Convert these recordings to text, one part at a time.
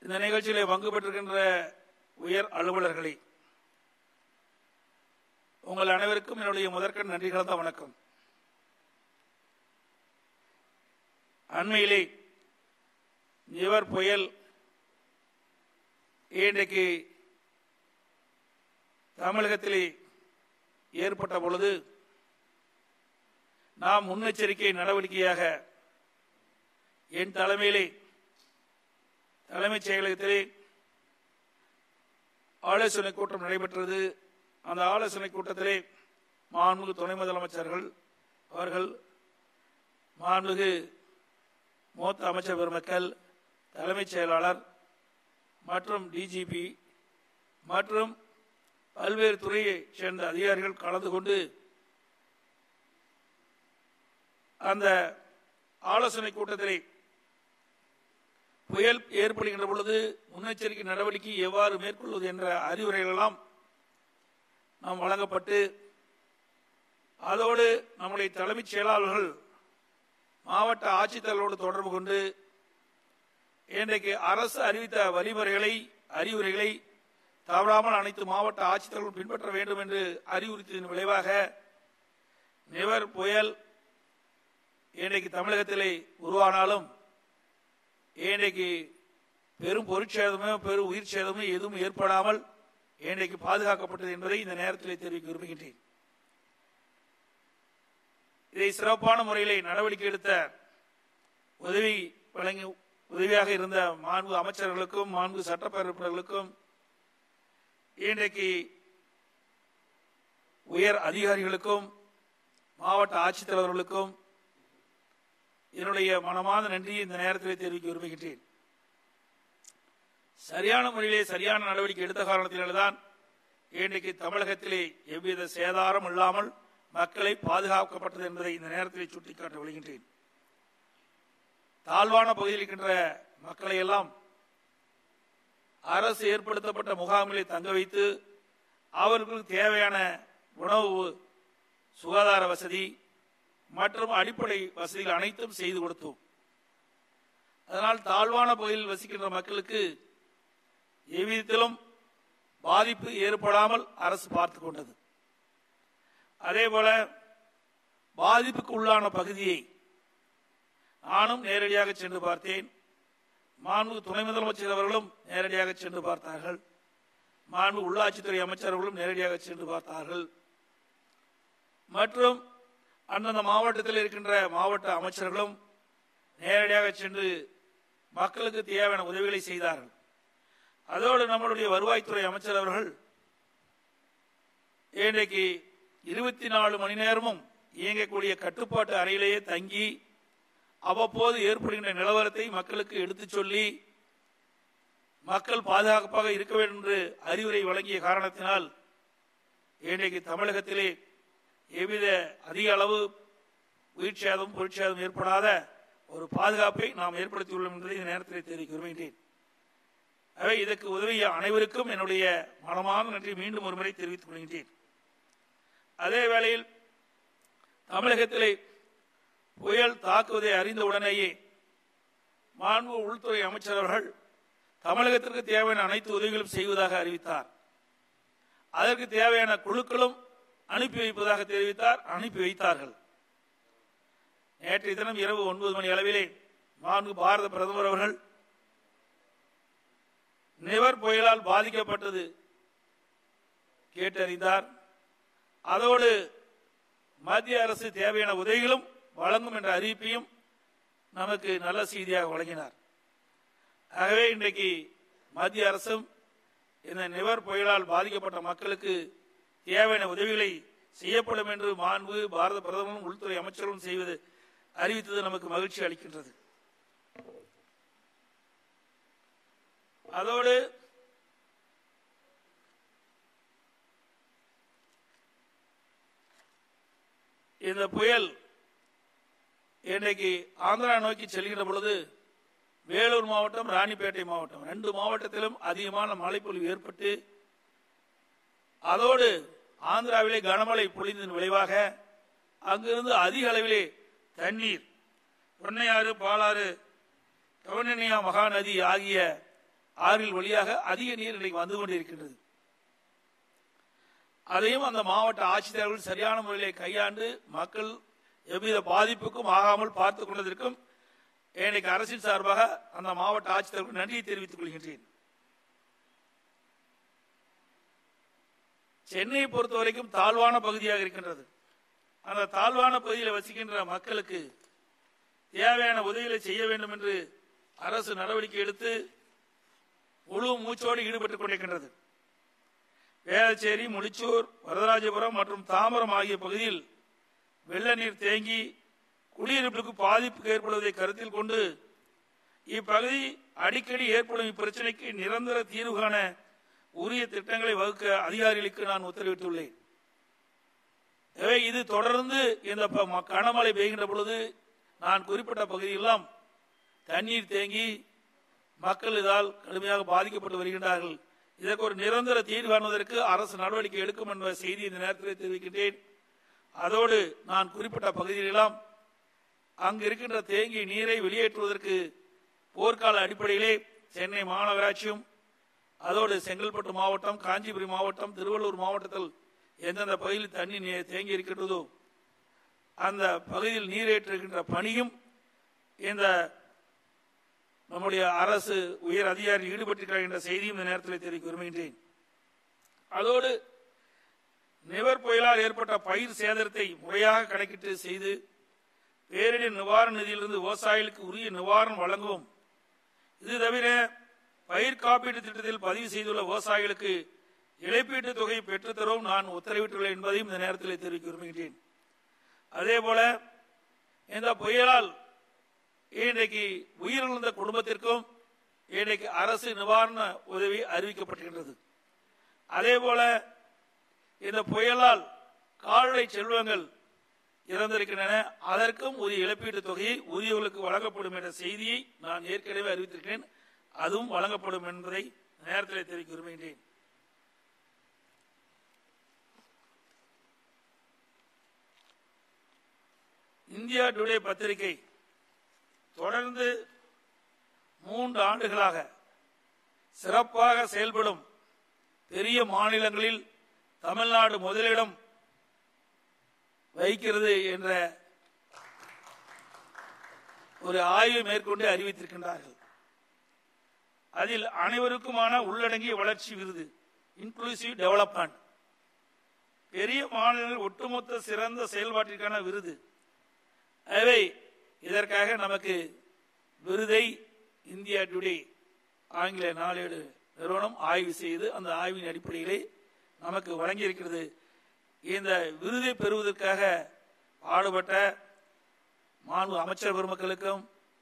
இந்த நிகழ்ச்சியிலே பங்கு பெற்றிருக்கின்ற உயர் அலுவலர்களே உங்கள் அனைவருக்கும் என்னுடைய முதற்கண் நன்றி கலந்த வணக்கம் அண்மையிலே நிவர் புயல் இன்றைக்கு தமிழகத்திலே ஏற்பட்ட பொழுது நாம் முன்னெச்சரிக்கை நடவடிக்கையாக என் தலைமையிலே தலைமைச் செயலகத்திலே ஆலோசனை கூட்டம் நடைபெற்றது அந்த ஆலோசனை கூட்டத்திலே மாண்புமிகு துணை முதலமைச்சர்கள் அவர்கள் மாண்புமிகு மூத்த அமைச்சர் பெருமக்கள் தலைமைச் செயலாளர் மற்றும் டிஜிபி மற்றும் பல்வேறு துறையை சேர்ந்த அதிகாரிகள் கலந்து கொண்டு அந்த ஆலோசனை கூட்டத்திலே புயல் ஏற்படுகின்ற பொழுது முன்னெச்சரிக்கை நடவடிக்கை எவ்வாறு மேற்கொள்வது என்ற அறிவுரைகள் எல்லாம் நாம் வழங்கப்பட்டு அதோடு நம்முடைய தலைமைச் செயலாளர்கள் மாவட்ட ஆட்சித்தலைவரோடு தொடர்பு கொண்டு இன்றைக்கு அரசு அறிவித்த வழிமுறைகளை அறிவுரைகளை தவறாமல் அனைத்து மாவட்ட ஆட்சித்தலைவர்களும் பின்பற்ற வேண்டும் என்று அறிவுறுத்தியதன் விளைவாக நிவர் புயல் இன்றைக்கு தமிழகத்திலே உருவானாலும் இன்றைக்கு பெரும் பொருட்சேதமோ பெரும் உயிர் சேதமோ எதுவும் ஏற்படாமல் இன்றைக்கு பாதுகாக்கப்பட்டது என்பதை இந்த நேரத்தில் தெரிவிக்க விரும்புகின்றேன் இதை சிறப்பான முறையிலே நடவடிக்கை எடுத்த உதவி வழங்கி உதவியாக இருந்த மாண்பு அமைச்சர்களுக்கும் மாண்பு சட்டப்பேரவை உறுப்பினர்களுக்கும் இன்றைக்கு உயர் அதிகாரிகளுக்கும் மாவட்ட ஆட்சித்தலைவர்களுக்கும் என்னுடைய மனமார்ந்த நன்றியை இந்த நேரத்தில் தெரிவிக்க விரும்புகின்றேன் சரியான முறையிலே சரியான நடவடிக்கை எடுத்த காரணத்தினால்தான் இன்றைக்கு தமிழகத்திலே எவ்வித சேதாரம் இல்லாமல் மக்களை பாதுகாக்கப்பட்டது என்பதை இந்த நேரத்தில் சுட்டிக்காட்ட விழுகின்றேன் தாழ்வான பகுதியில் இருக்கின்ற மக்களை எல்லாம் அரசு ஏற்படுத்தப்பட்ட முகாமிலே தங்க வைத்து அவர்களுக்கு தேவையான உணவு சுகாதார வசதி மற்றும் அடிப்படை வசதிகள் அனைத்தும் செய்து கொடுத்தோம் அதனால் தாழ்வான பகுதியில் வசிக்கின்ற மக்களுக்கு எவ்விதத்திலும் பாதிப்பு ஏற்படாமல் அரசு பார்த்துக் கொண்டது அதே போல பாதிப்புக்கு உள்ளான பகுதியை நானும் நேரடியாக சென்று பார்த்தேன் மாண்பு துணை முதலமைச்சர் அவர்களும் நேரடியாக சென்று பார்த்தார்கள் மாண்பு உள்ளாட்சித்துறை அமைச்சர்களும் நேரடியாக சென்று பார்த்தார்கள் மற்றும் அந்தந்த மாவட்டத்தில் இருக்கின்ற மாவட்ட அமைச்சர்களும் நேரடியாக சென்று மக்களுக்கு தேவையான உதவிகளை செய்தார்கள் அதோடு நம்மளுடைய வருவாய்த்துறை அமைச்சர் அவர்கள் இன்றைக்கு இருபத்தி நாலு மணி நேரமும் இயங்கக்கூடிய கட்டுப்பாட்டு அறையிலேயே தங்கி அவ்வப்போது ஏற்படுகின்ற நிலவரத்தை மக்களுக்கு எடுத்துச் சொல்லி மக்கள் பாதுகாப்பாக இருக்க வேண்டும் என்று அறிவுரை வழங்கிய காரணத்தினால் இன்றைக்கு தமிழகத்திலே எவ்வித அதிக அளவு உயிர் சேதம் பொருட்சேதம் ஏற்படாத ஒரு பாதுகாப்பை நாம் ஏற்படுத்தியுள்ளோம் என்பதை இந்த நேரத்தில் தெரிவிக்க விரும்புகின்றேன் அவை இதற்கு உதவிய அனைவருக்கும் என்னுடைய மனமான நன்றி மீண்டும் ஒருமுறை தெரிவித்துக் கொள்கின்றேன் அதே வேளையில் தமிழகத்திலே புயல் தாக்குவதை அறிந்த உடனேயே மாண்பு உள்துறை அமைச்சர் அவர்கள் தமிழகத்திற்கு தேவையான அனைத்து உதவிகளும் செய்வதாக அறிவித்தார் அதற்கு தேவையான குழுக்களும் அனுப்பி வைப்பதாக தெரிவித்தார் அனுப்பி வைத்தார்கள் நேற்றைய தினம் இரவு ஒன்பது மணி அளவிலே மாண்பு பாரத பிரதமர் அவர்கள் நிவர் புயலால் பாதிக்கப்பட்டது கேட்டறிந்தார் அதோடு மத்திய அரசு தேவையான உதவிகளும் வழங்கும் என்ற அறிவிப்பையும் நமக்கு நல்ல செய்தியாக வழங்கினார் ஆகவே இன்றைக்கு மத்திய அரசும் இந்த நிவர் புயலால் பாதிக்கப்பட்ட மக்களுக்கு தேவையான உதவிகளை செய்யப்படும் என்று மாண்பு பாரத பிரதமரும் உள்துறை அமைச்சரும் செய்வது அறிவித்தது நமக்கு மகிழ்ச்சி அளிக்கின்றது அதோடு இந்த புயல் இன்றைக்கு ஆந்திரா நோக்கி செல்கின்ற பொழுது வேலூர் மாவட்டம் ராணிப்பேட்டை மாவட்டம் ரெண்டு மாவட்டத்திலும் அதிகமான மழைப்பொழிவு ஏற்பட்டு அதோடு ஆந்திராவிலே கனமழை பொழிந்ததன் விளைவாக அங்கிருந்து அதிக அளவிலே தண்ணீர் பொன்னையாறு பாலாறு கவனனியா மகாநதி ஆகிய ஆறில் வழியாக அதிக நீர் இன்றைக்கு வந்து கொண்டிருக்கின்றது அதையும் அந்த மாவட்ட ஆட்சித்தலைவர்கள் சரியான முறையிலே கையாண்டு மக்கள் எவ்வித பாதிப்புக்கும் ஆகாமல் பார்த்துக் கொண்டதற்கும் இன்னைக்கு அரசின் சார்பாக அந்த மாவட்ட ஆட்சித்தலைவருக்கு நன்றியை தெரிவித்துக் கொள்கின்றேன் சென்னையை பொறுத்த வரைக்கும் தாழ்வான பகுதியாக இருக்கின்றது அந்த தாழ்வான பகுதியில் வசிக்கின்ற மக்களுக்கு தேவையான உதவிகளை செய்ய வேண்டும் என்று அரசு நடவடிக்கை எடுத்து முழு மூச்சோடு ஈடுபட்டுக் கொண்டிருக்கின்றது வேளச்சேரி முடிச்சூர் வரதராஜபுரம் மற்றும் தாம்பரம் ஆகிய பகுதியில் வெள்ள நீர் தேங்கி குடியிருப்புக்கு பாதிப்பு ஏற்படுவதை கருத்தில் கொண்டு இப்பகுதி அடிக்கடி ஏற்படும் இப்பிரச்சனைக்கு நிரந்தர தீர்வு காண உரிய திட்டங்களை வகுக்க அதிகாரிகளுக்கு நான் உத்தரவிட்டுள்ளேன் எனவே இது தொடர்ந்து இந்த ப- ம- கனமழை பெய்கின்ற பொழுது நான் குறிப்பிட்ட பகுதியெல்லாம் தண்ணீர் தேங்கி மக்கள் இதால் கடுமையாக பாதிக்கப்பட்டு வருகின்றார்கள் இதற்கு ஒரு நிரந்தர தீர்வு காணுவதற்கு அரசு நடவடிக்கை எடுக்கும் என்ற செய்தி இந்த நேரத்தில் தெரிவிக்கின்றேன் அதோடு நான் குறிப்பிட்ட பகுதிகளெல்லாம் அங்கு இருக்கின்ற தேங்கிய நீரை வெளியேற்றுவதற்கு போர்க்கால அடிப்படையிலே சென்னை மாநகராட்சியும் அதோடு செங்கல்பட்டு மாவட்டம் காஞ்சிபுரம் மாவட்டம் திருவள்ளூர் மாவட்டத்தில் எந்தெந்த பகுதியில் தண்ணி நீ- தேங்கி இருக்கின்றதோ அந்த பகுதியில் நீரேற்றுகின்ற பணியும் இந்த நம்முடைய அரசு உயர் அதிகாரி ஈடுபட்டிருக்கிறார் என்ற செய்தியும் இந்த நேரத்தில் தெரிவிக்க விரும்புகின்றேன் அதோடு நிவர் புயலால் ஏற்பட்ட பயிர் சேதத்தை முறையாக கணக்கிட்டு செய்து பேரிடர் நிவாரண நிதியிலிருந்து விவசாயிகளுக்கு உரிய நிவாரணம் வழங்கவும் இது தவிர பயிர் காப்பீட்டு திட்டத்தில் பதிவு செய்துள்ள விவசாயிகளுக்கு இழப்பீட்டு தொகை பெற்றுத்தரவும் நான் உத்தரவிட்டுள்ளேன் என்பதையும் இந்த நேரத்தில் தெரிவிக்க விரும்புகின்றேன் அதே போல இந்த புயலால் இன்றைக்கு உயிரிழந்த குடும்பத்திற்கும் இன்றைக்கு அரசு நிவாரண உதவி அறிவிக்கப்பட்டிருக்கின்றது அதே போல இந்த புயலால் கால்நடை செல்வங்கள் இறந்திருக்கின்றன அதற்கும் உரிய இழப்பீட்டு தொகையை உரியவர்களுக்கு வழங்கப்படும் என்ற செய்தியை நான் ஏற்கனவே அறிவித்திருக்கிறேன் அதுவும் வழங்கப்படும் என்பதை இந்த நேரத்தில் தெரிவிக்க விரும்புகின்றேன் இந்தியா டுடே பத்திரிகை தொடர்ந்து மூன்று ஆண்டுகளாக சிறப்பாக செயல்படும் பெரிய மாநிலங்களில் தமிழ்நாடு முதலிடம் வைக்கிறது என்ற ஒரு ஆய்வை மேற்கொண்டு அறிவித்திருக்கின்றார்கள் அதில் அனைவருக்குமான உள்ளடங்கிய வளர்ச்சி விருது இன்க்ளூசிவ் டெவலப்மெண்ட் பெரிய மாநிலங்கள் ஒட்டுமொத்த சிறந்த செயல்பாட்டிற்கான விருது எனவே இதற்காக நமக்கு விருதை இந்தியா டுடே ஆங்கில நாளேடு நிறுவனம் ஆய்வு செய்து அந்த ஆய்வின் அடிப்படையிலே நமக்கு வழங்கியிருக்கிறது இந்த விருதை பெறுவதற்காக பாடுபட்ட மாண்பு அமைச்சர் பெருமக்களுக்கும்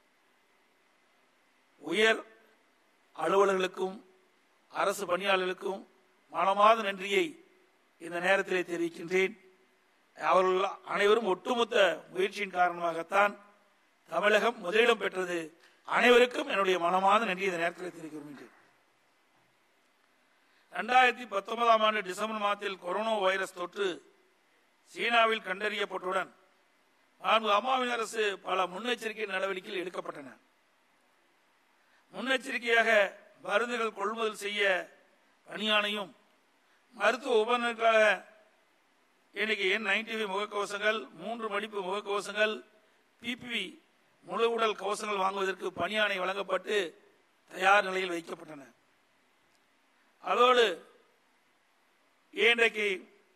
உயர் அலுவலர்களுக்கும் அரசு பணியாளர்களுக்கும் மனமாத நன்றியை இந்த நேரத்திலே தெரிவிக்கின்றேன் அவர்கள் அனைவரும் ஒட்டுமொத்த முயற்சியின் காரணமாகத்தான் தமிழகம் முதலிடம் பெற்றது அனைவருக்கும் என்னுடைய மனமாத நன்றி இந்த நேரத்தில் தெரிவிக்க விரும்புகின்றேன் இரண்டாயிரத்தி பத்தொன்பதாம் ஆண்டு டிசம்பர் மாதத்தில் கொரோனா வைரஸ் தொற்று சீனாவில் கண்டறியப்பட்டவுடன் நான்கு அம்மாவின் அரசு பல முன்னெச்சரிக்கை நடவடிக்கைகள் எடுக்கப்பட்டன முன்னெச்சரிக்கையாக மருந்துகள் கொள்முதல் செய்ய பணியானையும் மருத்துவ உபகரணங்களுக்காக இன்னைக்கு என் நைன்டி முகக்கவசங்கள் மூன்று மடிப்பு முகக்கவசங்கள் பிபிவி முழு உடல் கவசங்கள் வாங்குவதற்கு பணியாணை வழங்கப்பட்டு தயார் நிலையில் வைக்கப்பட்டன அதோடு இன்றைக்கு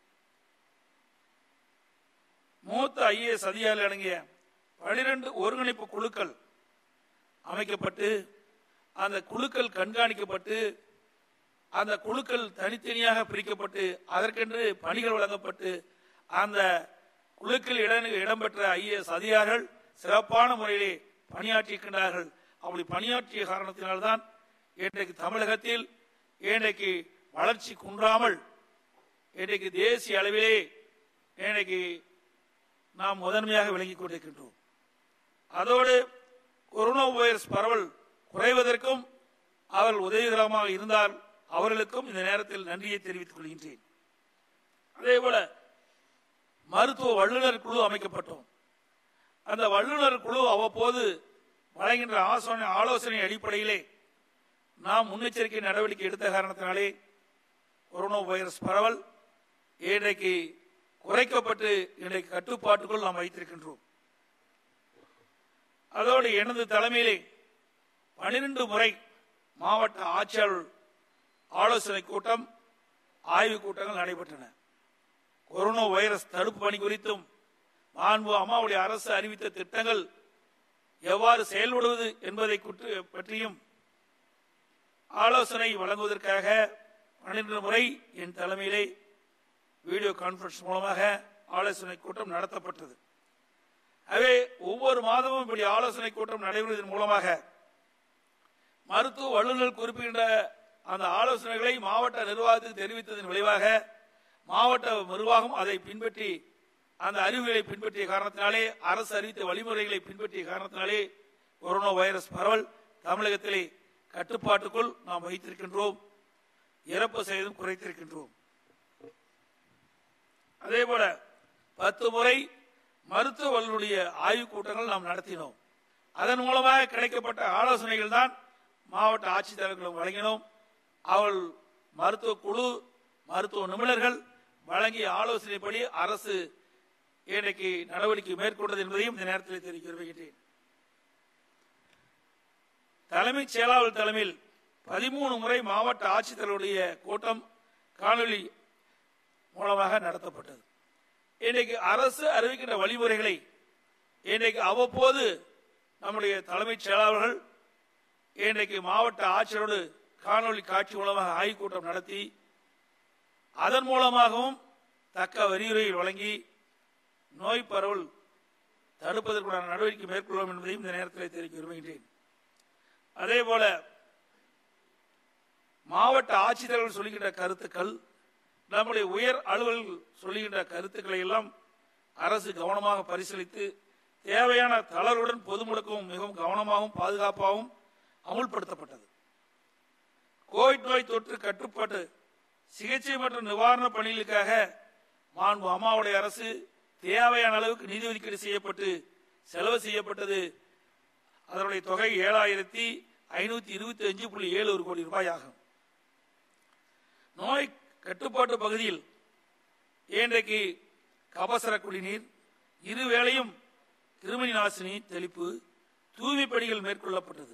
மூத்த ஐஏஎஸ் அதிகாரிகள் அடங்கிய பனிரெண்டு ஒருங்கிணைப்பு குழுக்கள் அமைக்கப்பட்டு அந்த குழுக்கள் கண்காணிக்கப்பட்டு அந்த குழுக்கள் தனித்தனியாக பிரிக்கப்பட்டு அதற்கென்று பணிகள் வழங்கப்பட்டு அந்த குழுக்கள் இடம் இடம்பெற்ற ஐஏஎஸ் அதிகாரிகள் சிறப்பான முறையிலே பணியாற்றியிருக்கின்றார்கள் அப்படி பணியாற்றிய காரணத்தினால்தான் இன்றைக்கு தமிழகத்தில் இன்றைக்கு வளர்ச்சி குன்றாமல் இன்றைக்கு தேசிய அளவிலே இன்றைக்கு நாம் முதன்மையாக விளங்கிக் கொண்டிருக்கின்றோம் அதோடு கொரோனா வைரஸ் பரவல் குறைவதற்கும் அவர்கள் உதவிகரமாக இருந்தால் அவர்களுக்கும் இந்த நேரத்தில் நன்றியை தெரிவித்துக் கொள்கின்றேன் அதே போல மருத்துவ வல்லுநர் குழு அமைக்கப்பட்டோம் அந்த வல்லுநர் குழு அவ்வப்போது வழங்குகின்ற ஆலோசனை ஆலோசனை அடிப்படையிலே நாம் முன்னெச்சரிக்கை நடவடிக்கை எடுத்த காரணத்தினாலே கொரோனா வைரஸ் பரவல் இன்றைக்கு குறைக்கப்பட்டு இன்றைக்கு கட்டுப்பாட்டுக்குள் நாம் வைத்திருக்கின்றோம் அதோடு எனது தலைமையிலே பனிரெண்டு முறை மாவட்ட ஆட்சியாளர் ஆலோசனை கூட்டம் ஆய்வுக் கூட்டங்கள் நடைபெற்றன கொரோனா வைரஸ் தடுப்பு பணி குறித்தும் மாண்பு அம்மாவுடைய அரசு அறிவித்த திட்டங்கள் எவ்வாறு செயல்படுவது என்பதை குற்று- பற்றியும் ஆலோசனை வழங்குவதற்காக பன்னிரண்டு முறை என் தலைமையிலே வீடியோ கான்பரன்ஸ் மூலமாக ஆலோசனை கூட்டம் நடத்தப்பட்டது எனவே ஒவ்வொரு மாதமும் இப்படி ஆலோசனை கூட்டம் நடைபெறுவதன் மூலமாக மருத்துவ வல்லுநர் குறிப்பிட்ட அந்த ஆலோசனைகளை மாவட்ட நிர்வாகத்துக்கு தெரிவித்ததன் விளைவாக மாவட்ட நிர்வாகம் அதை பின்பற்றி அந்த அறிவுகளை பின்பற்றிய காரணத்தினாலே அரசு அறிவித்த வழிமுறைகளை பின்பற்றிய காரணத்தினாலே கொரோனா வைரஸ் பரவல் தமிழகத்திலே கட்டுப்பாட்டுக்குள் நாம் வைத்திருக்கின்றோம் இறப்பு செய்தும் குறைத்திருக்கின்றோம் அதே போல பத்து முறை மருத்துவ வல்லுடைய ஆய்வுக் கூட்டங்கள் நாம் நடத்தினோம் அதன் மூலமாக கிடைக்கப்பட்ட ஆலோசனைகள் தான் மாவட்ட ஆட்சித்தலைவர்களும் வழங்கினோம் அவள் மருத்துவ குழு மருத்துவ நிபுணர்கள் வழங்கிய ஆலோசனைப்படி அரசு இன்றைக்கு நடவடிக்கை மேற்கொண்டது என்பதையும் இந்த நேரத்தில் தெரிவிக்க விரும்புகின்றேன் தலைமைச் செயலாளர் தலைமையில் பதிமூணு முறை மாவட்ட ஆட்சித்தலைவருடைய கூட்டம் காணொலி மூலமாக நடத்தப்பட்டது இன்றைக்கு அரசு அறிவிக்கின்ற வழிமுறைகளை இன்றைக்கு அவ்வப்போது நம்முடைய தலைமைச் செயலாளர்கள் இன்றைக்கு மாவட்ட ஆட்சியரோடு காணொலி காட்சி மூலமாக ஆய்வுக் கூட்டம் நடத்தி அதன் மூலமாகவும் தக்க வரியுரையை வழங்கி நோய் பரவல் தடுப்பதற்குண்டான நடவடிக்கை மேற்கொள்வோம் என்பதையும் இந்த நேரத்தில் தெரிவிக்க விரும்புகின்றேன் அதே போல மாவட்ட ஆட்சித்தலைவர் சொல்லுகின்ற கருத்துக்கள் நம்முடைய உயர் அலுவலர்கள் சொல்லுகின்ற கருத்துக்களை எல்லாம் அரசு கவனமாக பரிசீலித்து தேவையான தளர்வுடன் பொது முடக்கமும் மிகவும் கவனமாகவும் பாதுகாப்பாகவும் அமுல்படுத்தப்பட்டது கோவிட் நோய் தொற்று கட்டுப்பாட்டு சிகிச்சை மற்றும் நிவாரண பணிகளுக்காக மாண்பு அம்மாவுடைய அரசு தேவையான அளவுக்கு நிதி ஒதுக்கீடு செய்யப்பட்டு செலவு செய்யப்பட்டது அதனுடைய தொகை ஏழாயிரத்தி ஐநூத்தி இருபத்தி அஞ்சு புள்ளி ஏழு ஒரு கோடி ரூபாய் ஆகும் நோய் கட்டுப்பாட்டு பகுதியில் இன்றைக்கு கபசர குடிநீர் இருவேளையும் கிருமி நாசினி தெளிப்பு தூய்மை பணிகள் மேற்கொள்ளப்பட்டது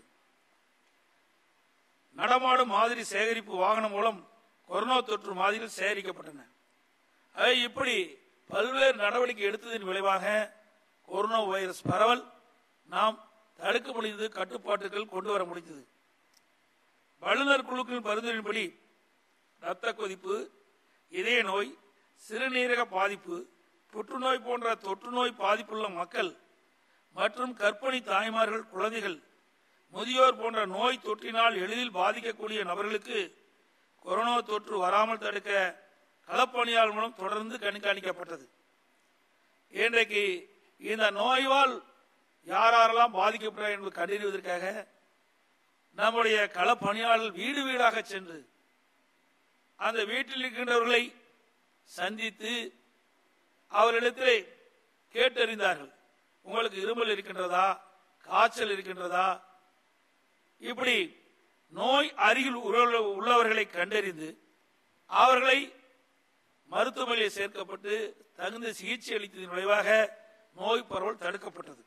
நடமாடும் மாதிரி சேகரிப்பு வாகனம் மூலம் கொரோனா தொற்று மாதிரிகள் சேகரிக்கப்பட்டன ஆக இப்படி பல்வேறு நடவடிக்கை எடுத்ததன் விளைவாக கொரோனா வைரஸ் பரவல் நாம் தடுக்க முடிந்தது கட்டுப்பாட்டுகள் கொண்டு வர முடிந்தது வல்லுநர் குழுக்களின் பரிந்துரையின்படி இரத்த கொதிப்பு இதய நோய் சிறுநீரக பாதிப்பு புற்றுநோய் போன்ற தொற்று நோய் பாதிப்புள்ள மக்கள் மற்றும் கர்ப்பிணி தாய்மார்கள் குழந்தைகள் முதியோர் போன்ற நோய் தொற்றினால் எளிதில் பாதிக்கக்கூடிய நபர்களுக்கு கொரோனா தொற்று வராமல் தடுக்க களப்பணியாளர் மூலம் தொடர்ந்து கண்காணிக்கப்பட்டது இன்றைக்கு இந்த நோயால் யார் யாரெல்லாம் பாதிக்கப்படுறார் என்பதை கண்டறிவதற்காக நம்முடைய களப்பணியாளர்கள் வீடு வீடாக சென்று அந்த வீட்டில் இருக்கின்றவர்களை சந்தித்து அவர்களிடத்திலே கேட்டறிந்தார்கள் உங்களுக்கு இருமல் இருக்கின்றதா காய்ச்சல் இருக்கின்றதா இப்படி நோய் அருகில் உள்ள- உள்ளவர்களை கண்டறிந்து அவர்களை மருத்துவமனையில் சேர்க்கப்பட்டு தகுந்த சிகிச்சை அளித்ததன் விளைவாக நோய் பரவல் தடுக்கப்பட்டது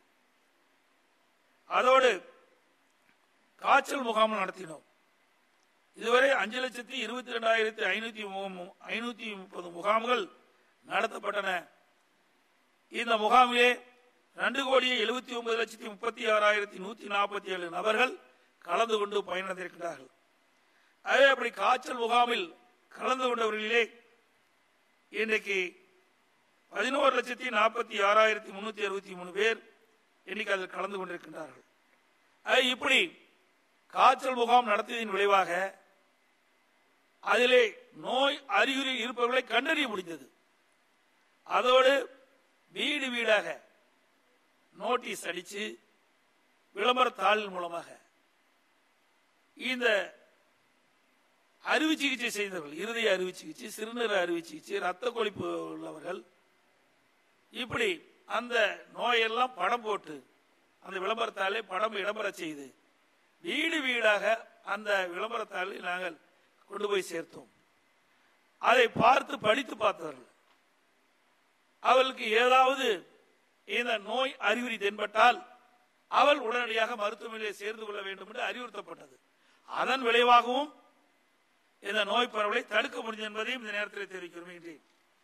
அதோடு காய்ச்சல் முகாம் நடத்தினோம் இதுவரை அஞ்சு லட்சத்தி இருபத்தி ரெண்டாயிரத்தி ஐநூத்தி மு- ஐநூத்தி முப்பது முகாம்கள் நடத்தப்பட்டன இந்த முகாமிலே ரெண்டு கோடியே எழுபத்தி ஒன்பது லட்சத்தி முப்பத்தி ஆறாயிரத்தி நூத்தி நாற்பத்தி ஏழு நபர்கள் கலந்து கொண்டு பயனடைந்திருக்கிறார்கள் அதே அப்படி காய்ச்சல் முகாமில் கலந்து கொண்டவர்களிலே இன்றைக்கு பதினோரு லட்சத்தி நாற்பத்தி ஆறாயிரத்தி முன்னூத்தி அறுபத்தி மூணு பேர் இன்னைக்கு அதில் கலந்து கொண்டிருக்கின்றார்கள் அது இப்படி காய்ச்சல் முகாம் நடத்தியதன் விளைவாக அதிலே நோய் அறிகுறி இருப்பவர்களை கண்டறிய முடிந்தது அதோடு வீடு வீடாக நோட்டீஸ் அடிச்சு விளம்பர தாளின் மூலமாக இந்த அறுவை சிகிச்சை செய்தவர்கள் இருதய அறுவை சிகிச்சை சிறுநீரக அறுவை சிகிச்சை ரத்த கொழிப்பு உள்ளவர்கள் இப்படி அந்த நோயெல்லாம் படம் போட்டு அந்த விளம்பரத்தாலே படம் இடம்பெற செய்து வீடு வீடாக அந்த விளம்பரத்தாளில் நாங்கள் கொண்டு போய் சேர்த்தோம் அதை பார்த்து படித்து பார்த்தவர்கள் அவளுக்கு ஏதாவது இந்த நோய் அறிகுறி தென்பட்டால் அவள் உடனடியாக மருத்துவமனையில் சேர்ந்து கொள்ள வேண்டும் என்று அறிவுறுத்தப்பட்டது அதன் விளைவாகவும் இந்த நோய் பரவலை தடுக்க முடியும் என்பதையும் இந்த நேரத்தில் தெரிவிக்க விரும்புகின்றேன்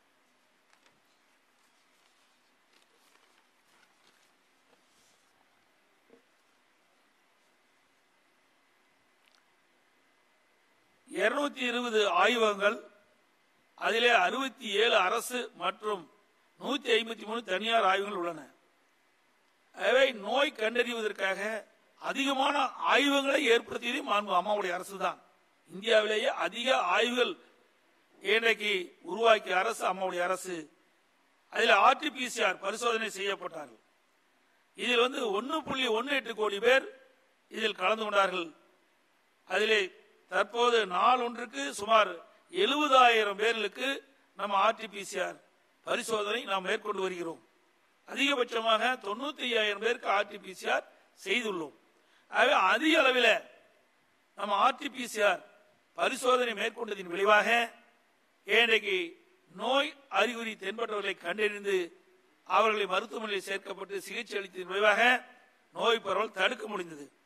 இருநூத்தி இருபது ஆய்வகங்கள் அதிலே அறுபத்தி ஏழு அரசு மற்றும் நூத்தி ஐம்பத்தி மூணு தனியார் ஆய்வுகள் உள்ளன அவை நோய் கண்டறிவதற்காக அதிகமான ஆய்வகங்களை ஏற்படுத்தியது மாண்பு அம்மாவுடைய அரசு தான் இந்தியாவிலேயே அதிக ஆய்வுகள் இன்றைக்கு உருவாக்கிய அரசு அம்மாவுடைய அரசு அதில் ஆர்டிபிசிஆர் பரிசோதனை செய்யப்பட்டார்கள் இதில் வந்து ஒன்னு புள்ளி ஒன்னு எட்டு கோடி பேர் இதில் கலந்து கொண்டார்கள் அதிலே தற்போது நாள் ஒன்றுக்கு சுமார் எழுபதாயிரம் பேர்களுக்கு நம்ம ஆர்டிபிசிஆர் பரிசோதனை நாம் மேற்கொண்டு வருகிறோம் அதிகபட்சமாக தொண்ணூத்தி ஐயாயிரம் பேருக்கு ஆர்டிபிசிஆர் செய்துள்ளோம் ஆகவே அதிக அளவில் நம்ம ஆர்டிபிசிஆர் பரிசோதனை மேற்கொண்டதின் விளைவாக இன்றைக்கு நோய் அறிகுறி தென்பட்டவர்களை கண்டறிந்து அவர்களை மருத்துவமனையில் சேர்க்கப்பட்டு சிகிச்சை அளித்ததன் விளைவாக நோய் பரவல் தடுக்க முடிந்தது